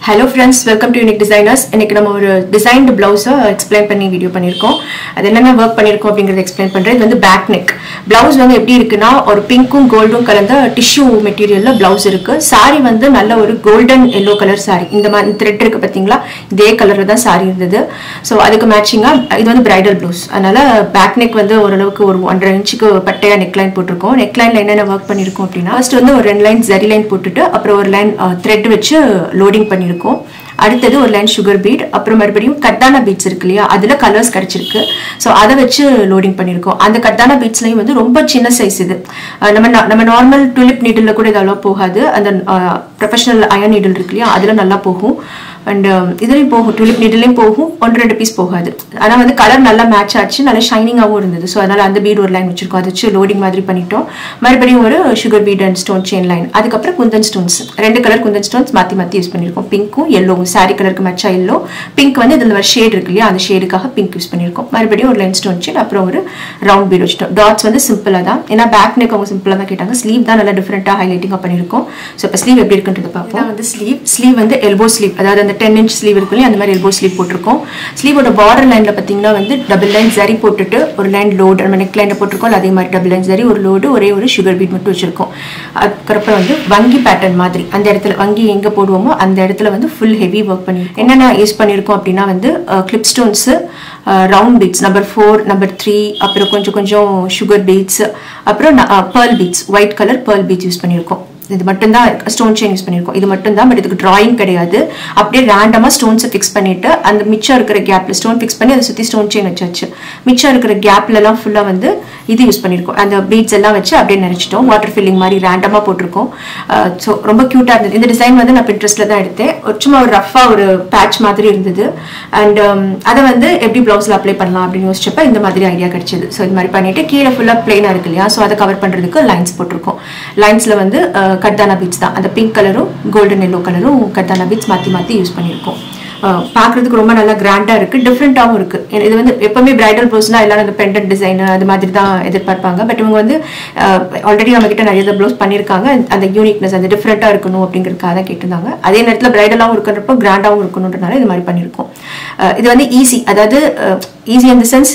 hello friends welcome to unique designers இன்னைக்கு நம்ம ஒரு டிசைன்டு பிளவுஸை எக்ஸ்பிளைன் பண்ணி வீடியோ பண்ணியிருக்கோம் அது என்னென்ன ஒர்க் பண்ணியிருக்கோம் அப்படிங்கிறத எக்ஸ்பிளைன் பண்ணுறேன் இது வந்து பேக் நெக் பிளவுஸ் வந்து எப்படி இருக்குன்னா ஒரு பிங்க்கும் கோல்டும் கலந்த டிஷ்யூ மெட்டீரியலில் பிளவுஸ் இருக்கு saree வந்து நல்ல ஒரு கோல்டன் எல்லோ கலர் saree இந்த மாதிரி த்ரெட் இருக்கு பார்த்தீங்களா இதே கலரில் தான் saree இருந்தது ஸோ அதுக்கு மேட்சிங்காக இது வந்து பிரைடல் ப்ளவுஸ் அதனால பேக் நெக் வந்து ஓரளவுக்கு ஒரு ஒன்றரை இன்ச்சுக்கு பட்டையா நெக் லைன் போட்டிருக்கோம் நெக் லைனில் என்னென்ன ஒர்க் பண்ணியிருக்கோம் அப்படின்னா ஃபர்ஸ்ட் வந்து ஒரு ரெண்டு லைன் ஜரி லைன் போட்டுட்டு அப்புறம் ஒரு லைன் த்ரெட் வச்சு லோடிங் பண்ணியிருக்கோம் அடுத்தது ஒரு லைன் சுகர் பீட் அப்புறம் மறுபடியும் கட்டான பீட்ஸ் இருக்கு இல்லையா அதுல கலர்ஸ் கிடைச்சிருக்கு ஸோ அதை வச்சு லோடிங் பண்ணியிருக்கோம் அந்த கட்டான பீட்ஸ்லையும் வந்து ரொம்ப சின்ன சைஸ் இது அஹ் நம்ம நா- நம்ம நார்மல் டுலிப் நீடில் கூட இது அவ்வளோ போகாது அந்த ப்ரொஃபஷனல் அயன் நீடில் இருக்கு இல்லையா அதுல நல்லா போகும் அண்ட் இதுலேயும் போகும் டுலிப் நீடிலையும் போகும் ஒன்று ரெண்டு பீஸ் போகாது ஆனால் வந்து கலர் நல்லா மேட்ச் ஆச்சு நல்லா ஷைனிங்காகவும் இருந்தது ஸோ அதனால அந்த பீட் ஒரு லைன் வச்சிருக்கோம் அதை வச்சு லோடிங் மாதிரி பண்ணிட்டோம் மறுபடியும் ஒரு sugar bead and stone chain line அதுக்கப்புறம் குந்தன் ஸ்டோன்ஸ் ரெண்டு கலர் குந்தன் ஸ்டோன்ஸ் மாற்றி மாற்றி யூஸ் பண்ணியிருக்கோம் பிங்க்கும் எல்லோவும் saree கலருக்கு மேட்சா எல்லோ பிங்க் வந்து இதில் ஒரு ஷேட் இருக்கு இல்லையா அந்த ஷேடுக்காக பிங்க் யூஸ் பண்ணியிருக்கோம் மறுபடியும் ஒரு லைன் ஸ்டோன் செயின் அப்புறம் ஒரு ரவுண்ட் பீட் வச்சுட்டோம் டாட்ஸ் வந்து சிம்பிளாக தான் ஏன்னா பேக் நெக் அவங்க சிம்பிளாக தான் கேட்டாங்க ஸ்லீவ் தான் நல்லா டிஃப்ரெண்ட்டாக ஹைலைட்டிங்காக பண்ணியிருக்கோம் ஸோ இப்போ ஸ்லீவ் எப்படி இருக்குன்றது பார்ப்போம் வந்து ஸ்லீவ் ஸ்லீவ் வந்து எல்போ ஸ்லீவ் அதாவது அந்த டென் இன்ச் ஸ்லீவ் இருக்கு இல்லையா அந்த மாதிரி எல்போ ஸ்லீவ் போட்டிருக்கோம் ஸ்லீவோட பார்டர் லைனில் பார்த்தீங்கன்னா வந்து டபுள் லைன் ஜரி போட்டுட்டு ஒரு லைன் லோடு நம்ம நெக் லைனில் போட்டிருக்கோம் அதே மாதிரி டபுள் லைன் ஜரி ஒரு லோடு ஒரே ஒரு சுகர் பீட் மட்டும் வச்சிருக்கோம் அதுக்கப்புறம் வந்து வங்கி பேட்டர்ன் மாதிரி அந்த இடத்துல வங்கி எங்கே போடுவோமோ அந்த இடத்துல வந்து ஃபுல் ஹெவி ஒர்க் பண்ணியிருக்கோம் என்னென்ன யூஸ் பண்ணியிருக்கோம் அப்படின்னா வந்து clip stones round beads number four number three அப்புறம் கொஞ்சம் கொஞ்சம் சுகர் பீட்ஸ் அப்புறம் pearl beads white colour pearl beads use பண்ணியிருக்கோம் இது மட்டும்தான் ஸ்டோன் செயின் யூஸ் பண்ணியிருக்கோம் இது மட்டும்தான் பட் இதுக்கு டிராயிங் கிடையாது அப்படியே ரேண்டமாக ஸ்டோன்ஸை ஃபிக்ஸ் பண்ணிட்டு அந்த மிச்சம் இருக்கிற கேப்ல ஸ்டோன் ஃபிக்ஸ் பண்ணி அதை சுற்றி ஸ்டோன் செயின் வச்சாச்சு மிச்சம் இருக்கிற கேப்லலாம் ஃபுல்லாக வந்து இது யூஸ் பண்ணியிருக்கோம் அந்த பீட்ஸ் எல்லாம் வச்சு அப்படியே நினைச்சிட்டோம் வாட்டர் ஃபில்லிங் மாதிரி ரேண்டமாக போட்டிருக்கோம் ஸோ ரொம்ப க்யூட்டாக இருந்தது இந்த டிசைன் வந்து நான் பின்ட்ரெஸ்ட்டில் தான் எடுத்தேன் ஒரு சும்மா ஒரு ரஃபாக ஒரு பேட்ச் மாதிரி இருந்தது அண்ட் அதை வந்து எப்படி ப்ளவுஸில் அப்ளை பண்ணலாம் அப்படின்னு யோசிச்சப்ப இந்த மாதிரி ஐடியா கிடைச்சது ஸோ இது மாதிரி பண்ணிட்டு கீழே ஃபுல்லாக பிளெயினாக இருக்கு இல்லையா ஸோ அதை கவர் பண்ணுறதுக்கு லைன்ஸ் போட்டிருக்கோம் லைன்ஸில் வந்து கர்தானா பீட்ஸ் தான் அந்த பிங்க் கலரும் கோல்டன் எல்லோ கலரும் கர்தானா பீட்ஸ் மாற்றி மாற்றி யூஸ் பண்ணியிருக்கோம் அஹ் பார்க்கறதுக்கு ரொம்ப நல்லா கிராண்டா இருக்கு டிஃப்ரெண்டாகவும் இருக்கு ஏன்னா இது வந்து எப்பவுமே பிரைடல் ப்ளவுஸ்னா எல்லாரும் அந்த பெண்டன்ட் டிசைன் அது மாதிரி தான் எதிர்பார்ப்பாங்க பட் இவங்க வந்து ஆல்ரெடி நம்ம கிட்ட நிறைய ப்ளவுஸ் பண்ணியிருக்காங்க அந்த யூனிக்னஸ் அந்த டிஃப்ரெண்டா இருக்கணும் அப்படிங்கிறதுக்காக தான் கேட்டிருந்தாங்க அதே நேரத்தில் பிரைடலாகவும் இருக்கிறப்போ கிராண்டாகவும் இருக்கணுன்றனால இது மாதிரி பண்ணியிருக்கோம் அஹ் இது வந்து ஈஸி அதாவது ஈஸி இந்த சென்ஸ்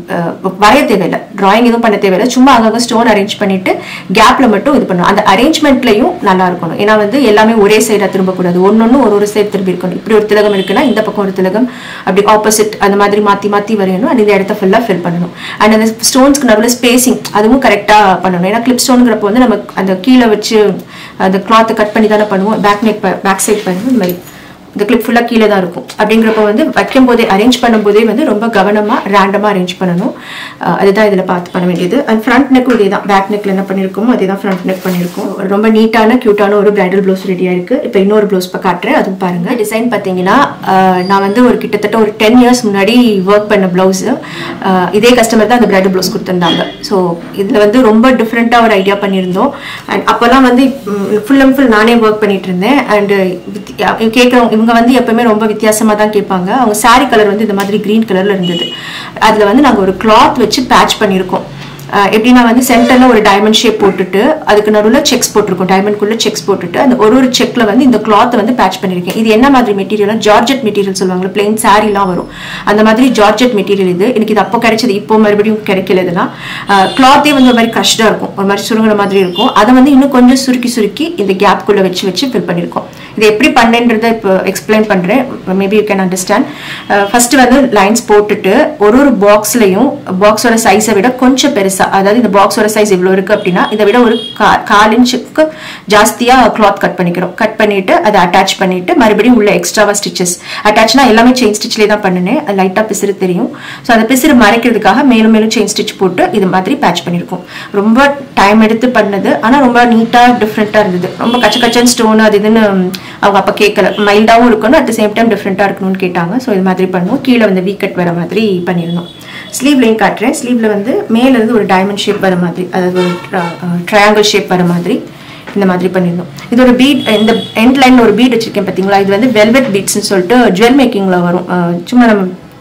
வரைய தேவையில்லை டிராயிங் எதுவும் பண்ண தேவையில்லை சும்மா அங்கங்க ஸ்டோன் அரேஞ்ச் பண்ணிட்டு கேப்ல மட்டும் இது பண்ணணும் அந்த அரேஞ்ச்மெண்ட்லையும் நல்லா இருக்கணும் ஏன்னா வந்து எல்லாமே ஒரே சைடா திரும்பக்கூடாது ஒன்னொன்னு ஒரு ஒரு சைடு திரும்பி இருக்கணும் இப்படி ஒரு திலகம் இருக்குன்னா இந்த பக்கம் ஒரு திலகம் அப்படி ஆப்போசிட் அந்த மாதிரி மாத்தி மாத்தி வரையணும் அண்ட் இந்த இடத்த ஃபுல்லா ஃபில் பண்ணணும் அண்ட் அந்த ஸ்டோன்ஸ்க்கு நடுவில் ஸ்பேசிங் அதுவும் கரெக்டா பண்ணணும் ஏன்னா கிளிப் ஸ்டோனுங்கிறப்போ வந்து நம்ம அந்த கீழே வச்சு அந்த கிளாத்தை கட் பண்ணி தானே பண்ணுவோம் பேக் நெக் பேக் சைட் பண்ணுவோம் இந்த மாதிரி இந்த கிளிப் ஃபுல்லாக கீழே தான் இருக்கும் அப்படிங்கிறப்ப வந்து வைக்கும் போதே அரேஞ்ச் பண்ணும்போதே வந்து ரொம்ப கவனமாக ரேண்டமாக அரேஞ்ச் பண்ணணும் அஹ் அதுதான் இதில் பார்த்து பண்ண வேண்டியது அண்ட் ஃப்ரண்ட் நெக்கும் இதே தான் பேக் நெக்கில் என்ன பண்ணியிருக்கோமோ அதே தான் ஃப்ரண்ட் நெக் பண்ணியிருக்கோம் ஒரு ரொம்ப நீட்டான க்யூட்டான ஒரு பிரைடல் ப்ளவுஸ் ரெடியாக இருக்குது இப்போ இன்னொரு ப்ளவுஸ் இப்போ காட்டுறேன் அதுவும் பாருங்கள் டிசைன் பார்த்தீங்கன்னா அஹ் நான் வந்து ஒரு கிட்டத்தட்ட ஒரு டென் இயர்ஸ் முன்னாடி ஒர்க் பண்ண ப்ளவுஸு இதே கஸ்டமர் தான் அந்த பிரைடல் ப்ளவுஸ் கொடுத்துருந்தாங்க ஸோ இதில் வந்து ரொம்ப டிஃப்ரெண்ட்டாக ஒரு ஐடியா பண்ணியிருந்தோம் அண்ட் அப்போல்லாம் வந்து ஃபுல் அண்ட் ஃபுல் நானே ஒர்க் பண்ணிட்டு இருந்தேன் அண்டு கேட்குறவங்க இவங்க வந்து எப்பவுமே ரொம்ப வித்தியாசமாக தான் கேட்பாங்க அவங்க saree கலர் வந்து இந்த மாதிரி க்ரீன் கலரில் இருந்தது அதில் வந்து நாங்கள் ஒரு கிளாத் வச்சு பேட்ச் பண்ணியிருக்கோம் அஹ் எப்படின்னா வந்து சென்டர்ல ஒரு டைமண்ட் ஷேப் போட்டுட்டு அதுக்கு நடுவில் செக்ஸ் போட்டிருக்கோம் டைமண்ட்குள்ள செக்ஸ் போட்டுட்டு அந்த ஒரு ஒரு செக்ல வந்து இந்த கிளாத் வந்து பேட்ச் பண்ணியிருக்கேன் இது என்ன மாதிரி மெட்டீரியல் ஜார்ஜெட் மெட்டீரியல் சொல்லுவாங்க பிளெயின் சாரிலாம் வரும் அந்த மாதிரி ஜார்ஜெட் மெட்டீரியல் இது எனக்கு இது அப்போ கிடைச்சது இப்போ மறுபடியும் கிடைக்கல இதெல்லாம் கிளாத்தே வந்து ஒரு மாதிரி க்ரஷ்டாக இருக்கும் ஒரு மாதிரி சுருங்குற மாதிரி இருக்கும் அதை வந்து இன்னும் கொஞ்சம் சுருக்கி சுருக்கி இந்த கேப்குள்ளே வச்சு வச்சு ஃபில் பண்ணியிருக்கோம் இது எப்படி பண்ணேன்றதை இப்போ எக்ஸ்பிளைன் பண்ணுறேன் maybe you can understand first வந்து லைன்ஸ் போட்டுட்டு ஒரு ஒரு பாக்ஸ்லையும் பாக்ஸோட சைஸை விட கொஞ்சம் பெருசா அதாவது இந்த பாக்ஸோட சைஸ் இவ்வளோ இருக்கு அப்படின்னா இதை விட ஒரு கா- கால் இன்ச்சுக்கு ஜாஸ்தியா கிளாத் கட் பண்ணிக்கிறோம் கட் பண்ணிட்டு அதை அட்டாச் பண்ணிட்டு மறுபடியும் உள்ள எக்ஸ்ட்ராவா ஸ்டிச்சஸ் அட்டாச்னா எல்லாமே செயின் ஸ்டிச்லேயே தான் பண்ணினேன் அது லைட்டாக பிசிறு தெரியும் ஸோ அந்த பிசிறு மறைக்கிறதுக்காக மேலும் மேலும் செயின் ஸ்டிச் போட்டு இது மாதிரி பேட்ச் பண்ணியிருக்கோம் ரொம்ப டைம் எடுத்து பண்ணது ஆனால் ரொம்ப நீட்டாக டிஃப்ரெண்ட்டாக இருந்தது ரொம்ப கச்ச கச்சன் ஸ்டோன் அது இதுன்னு அவங்க அப்போ கேட்கல மைல்டாகவும் இருக்கணும் அட் சேம் டைம் டிஃப்ரெண்ட்டாக இருக்கணும்னு கேட்டாங்க ஸோ இது மாதிரி பண்ணுவோம் கீழே வந்து வீக்கட் வர மாதிரி பண்ணியிருந்தோம் ஸ்லீவ்லையும் காட்டுறேன் ஸ்லீவ்ல வந்து மேல இருந்து ஒரு டைமண்ட் ஷேப் வர மாதிரி அதாவது ஒரு ட்ரையாங்கிள் ஷேப் வர மாதிரி இந்த மாதிரி பண்ணியிருந்தோம் இது ஒரு பீட் இந்த எண்ட் லைன்ல ஒரு பீட் வச்சிருக்கேன் பார்த்தீங்களா இது வந்து வெல்வெட் பீட்ஸ்னு சொல்லிட்டு ஜுவல் மேக்கிங்ல வரும் அஹ் சும்மா நம்ம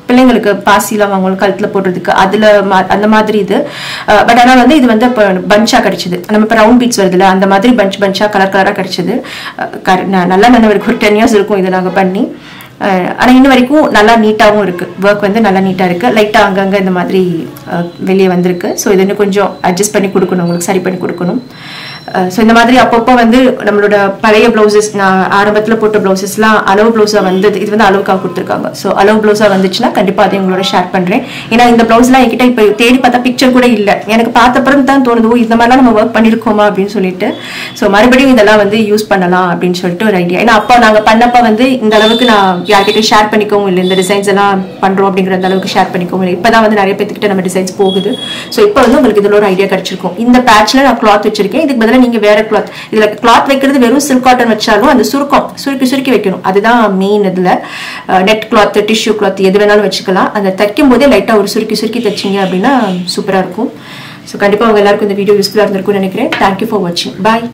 பிள்ளைங்களுக்கு பாசிலாம் வாங்குவோம் கழுத்தில் போடுறதுக்கு அதில் அந்த மாதிரி இது பட் ஆனால் வந்து இது வந்து இப்போ பஞ்சாக கிடைச்சிது நம்ம இப்போ ரவுண்ட் பீட்ஸ் வருதுல்ல அந்த மாதிரி பஞ்ச் பஞ்சாக கலர் கலராக கிடைச்சிது அஹ் கர- ந- நல்லா நினைவு ஒரு டென் இயர்ஸ் இருக்கும் இதை நாங்கள் பண்ணி ஆனால் இன்ன வரைக்கும் நல்லா நீட்டாகவும் இருக்குது ஒர்க் வந்து நல்லா நீட்டாக இருக்குது லைட்டாக அங்கங்கே இந்த மாதிரி அஹ், வெளியே வந்திருக்கு ஸோ இது இன்னும் கொஞ்சம் அட்ஜஸ்ட் பண்ணி கொடுக்கணும் உங்களுக்கு சரி பண்ணி கொடுக்கணும் ஸோ இந்த மாதிரி அப்பப்போ வந்து நம்மளோட பழைய ப்ளவுசஸ் நான் ஆரம்பத்தில் போட்ட ப்ளவுசஸ்லாம் அளவு ப்ளவுஸாக வந்தது இது வந்து அளவுக்காக கொடுத்துருக்காங்க ஸோ அளவு ப்ளவுஸாக வந்துச்சுன்னா கண்டிப்பாக அதை உங்களோட ஷேர் பண்ணுறேன் ஏன்னா இந்த ப்ளவுஸ்லாம் என்கிட்ட இப்போ தேடி பார்த்தா பிக்சர் கூட இல்லை எனக்கு பார்த்த பிறகு தான் தோணுது ஓ இந்த மாதிரிலாம் நம்ம ஒர்க் பண்ணியிருக்கோமா அப்படின்னு சொல்லிட்டு ஸோ மறுபடியும் இதெல்லாம் வந்து யூஸ் பண்ணலாம் அப்படின்னு சொல்லிட்டு ஒரு ஐடியா ஏன்னா அப்போ நாங்கள் பண்ணப்போ வந்து இந்த அளவுக்கு நான் யார்கிட்டயும் ஷேர் பண்ணிக்கவும் இல்லை இந்த டிசைன்ஸ் எல்லாம் பண்ணுறோம் அப்படிங்கிற அந்த அளவுக்கு ஷேர் பண்ணிக்கவும் இல்லை இப்போ தான் வந்து நிறைய பேர்த்துக்கிட்ட நம்ம டிசைன்ஸ் போகுது ஸோ இப்போ வந்து உங்களுக்கு இதில் ஒரு ஐடியா கிடைச்சிருக்கும் இந்த பேட்ச்ல நான் கிளாத் வச்சிருக்கேன் இதுக்கு பதிலாக நீங்கள் வேற கிளாத் இதில் கிளாத் வைக்கிறது வெறும் சில்க் காட்டன் வச்சாலும் அந்த சுருக்கம் சுருக்கி சுருக்கி வைக்கணும் அதுதான் மெயின் இதில் நெட் கிளாத் டிஷ்யூ கிளாத் எது வேணாலும் வச்சுக்கலாம் அந்த தைக்கும் போதே லைட்டாக ஒரு சுருக்கி சுருக்கி தைச்சிங்க அப்படின்னா சூப்பராக இருக்கும் ஸோ கண்டிப்பாக உங்க எல்லாருக்கும் இந்த வீடியோ யூஸ்ஃபுல்லாக இருந்திருக்கும்னு நினைக்கிறேன் தேங்க்யூ ஃபார் வாட்சிங் பாய்